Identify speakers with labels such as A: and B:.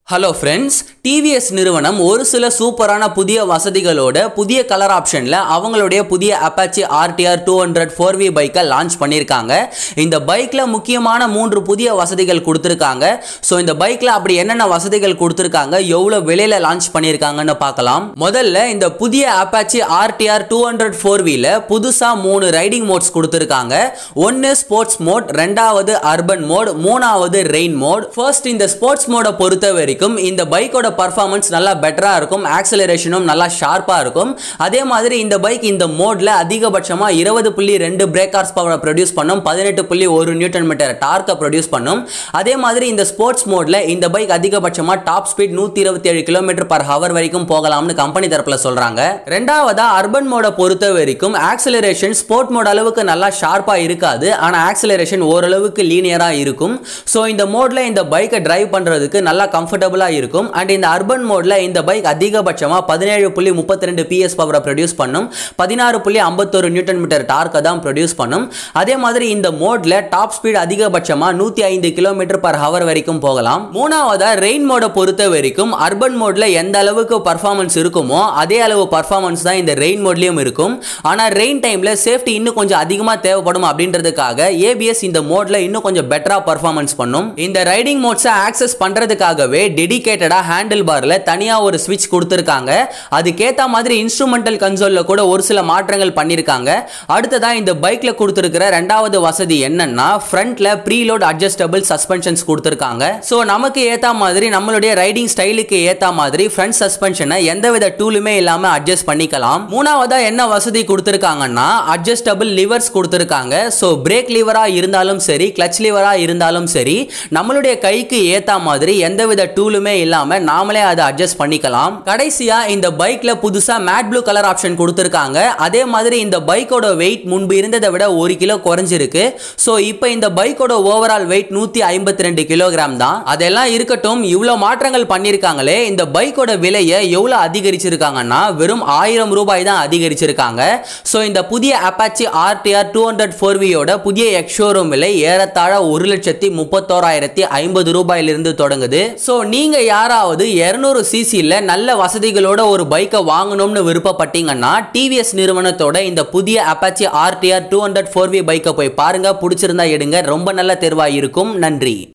A: hello friends TVS நிறுவனம் ஒரு சில சூப்பரான புதிய வசதிகளோட புதிய கலர் ஆப்ஷனில் அவங்களுடைய புதிய Apache RTR two hundred four V பைக்கை லான்ச் பண்ணியிருக்காங்க இந்த பைக்கில் முக்கியமான மூன்று புதிய வசதிகள் கொடுத்துருக்காங்க ஸோ இந்த பைக்கில் அப்படி என்னென்ன வசதிகள் கொடுத்துருக்காங்க எவ்வளோ விலையில் லான்ச் பண்ணியிருக்காங்கன்னு பார்க்கலாம் முதல்ல இந்த புதிய Apache RTR two hundred four வியில் புதுசாக மூணு ரைடிங் மோட்ஸ் கொடுத்துருக்காங்க ஒன்று ஸ்போர்ட்ஸ் மோட் ரெண்டாவது அர்பன் மோட் மூணாவது ரெயின் மோட் ஃபர்ஸ்ட் இந்த ஸ்போர்ட்ஸ் மோடை பொறுத்த வரைக்கும் இந்த பைக்கோட பர்ஃபார்மன்ஸ் நல்லா பெட்டராக இருக்கும் ஆக்சலரேஷனும் நல்லா ஷார்ப்பாக இருக்கும் அதே மாதிரி இந்த பைக் இந்த மோடில் அதிகபட்சமாக இருபது புள்ளி ரெண்டு பிரேக் ஹார்ஸ் பவரை ப்ரொடியூஸ் பண்ணும் பதினெட்டு புள்ளி ஒரு நியூட்டன் மீட்டர் டார்க்கை ப்ரொடியூஸ் பண்ணும் அதே மாதிரி இந்த ஸ்போர்ட்ஸ் மோடில் இந்த பைக் அதிகபட்சமாக டாப் ஸ்பீட் நூற்றி இருபத்தி ஏழு கிலோமீட்டர் பர் ஹவர் வரைக்கும் போகலாம்னு கம்பெனி தரப்பில் சொல்கிறாங்க ரெண்டாவதா அர்பன் மோடை பொறுத்த வரைக்கும் ஆக்சலரேஷன் ஸ்போர்ட் மோட் அளவுக்கு நல்லா ஷார்ப்பாக இருக்காது ஆனால் ஆக்சலரேஷன் ஓரளவுக்கு லீனியராக இருக்கும் ஸோ இந்த மோடில் இந்த பைக்கை டிரைவ் பண்ணுறதுக்கு நல்லா கம்ஃபர்டபுளாக இருக்கும் அண்ட் இந்த அர்பன் மோடில் இந்த பைக் அதிகபட்சமாக பதினேழு புள்ளி முப்பத்தி ரெண்டு பிஎஸ் பவரை ப்ரொடியூஸ் பண்ணும் பதினாறு புள்ளி ஐம்பத்தொரு நியூட்டன் மீட்டர் டார்க்கை தான் ப்ரொடியூஸ் பண்ணும் அதே மாதிரி இந்த மோடில் டாப் ஸ்பீட் அதிகபட்சமாக நூற்றி ஐந்து கிலோமீட்டர் பர் ஹவர் வரைக்கும் போகலாம் மூணாவதா ரெயின் மோடை பொறுத்த வரைக்கும் அர்பன் மோடில் எந்த அளவுக்கு பர்ஃபார்மன்ஸ் இருக்குமோ அதே அளவு பர்ஃபார்மன்ஸ் தான் இந்த ரெயின் மோட்லேயும் இருக்கும் ஆனால் ரெயின் டைமில் சேஃப்டி இன்னும் கொஞ்சம் அதிகமாக தேவைப்படும் அப்படின்றதுக்காக ஏபிஎஸ் இந்த மோடில் இன்னும் கொஞ்சம் பெட்டராக பர்ஃபார்மன்ஸ் பண்ணும் இந்த ரைடிங் மோட்ஸை ஆக்சஸ் பண்ணுறதுக்காகவே டெடிகேட்டடாக ஹேண்டில் பாரில் தனியாக ஒரு ஸ்விட்ச் கொடுத்துருக்காங்க அதுக்கேற்ற மாதிரி இன்ஸ்ட்ருமெண்டல் கன்சோலில் கூட ஒரு சில மாற்றங்கள் பண்ணியிருக்காங்க அடுத்ததாக இந்த பைக்கில் கொடுத்துருக்கிற ரெண்டாவது வசதி என்னன்னா ஃப்ரண்ட்டில் ப்ரீலோட் அட்ஜஸ்டபிள் சஸ்பென்ஷன்ஸ் கொடுத்துருக்காங்க ஸோ நமக்கு ஏற்ற மாதிரி நம்மளுடைய ரைடிங் ஸ்டைலுக்கு ஏற்ற மாதிரி ஃப்ரண்ட் சஸ்பென்ஷனை எந்தவித டூலுமே இல்லாமல் அட்ஜஸ்ட் பண்ணிக்கலாம் மூணாவதாக என்ன வசதி கொடுத்துருக்காங்கன்னா அட்ஜஸ்டபிள் லிவர்ஸ் கொடுத்துருக்காங்க ஸோ பிரேக் லிவராக இருந்தாலும் சரி கிளச் லிவராக இருந்தாலும் சரி நம்மளுடைய கைக்கு ஏற்ற மாதிரி எந்தவித டூலுமே இல்லாமல் நாமளே அதை அட்ஜஸ்ட் பண்ணிக்கலாம் கடைசியாக இந்த பைக்கில் புதுசாக மேட் ப்ளூ கலர் ஆப்ஷன் கொடுத்துருக்காங்க அதே மாதிரி இந்த பைக்கோட வெயிட் முன்பு இருந்ததை விட ஒரு கிலோ குறைஞ்சிருக்கு ஸோ இப்போ இந்த பைக்கோட ஓவரால் வெயிட் நூற்றி ஐம்பத்தி ரெண்டு கிலோகிராம் தான் அதெல்லாம் இருக்கட்டும் இவ்வளோ மாற்றங்கள் பண்ணியிருக்காங்களே இந்த பைக்கோட விலையை எவ்வளோ அதிகரிச்சிருக்காங்கன்னா வெறும் ஆயிரம் ரூபாய் தான் அதிகரிச்சிருக்காங்க ஸோ இந்த புதிய Apache RTR two hundred four வியோட புதிய எக்ஷோரூம் விலை ஏறத்தாழ ஒரு லட்சத்தி முப்பத்தோராயிரத்தி ஐம்பது ரூபாயிலிருந்து தொடங்குது ஸோ நீங்கள் யாராவது இரநூறு சிசியில் நல்ல வசதிகளோட ஒரு பைக்கை வாங்கணும்னு விருப்பப்பட்டீங்கன்னா டிவிஎஸ் நிறுவனத்தோட இந்த புதிய Apache RTR two hundred four V பைக்கை போய் பாருங்க பிடிச்சிருந்தா எடுங்க ரொம்ப நல்ல தேர்வாக இருக்கும் நன்றி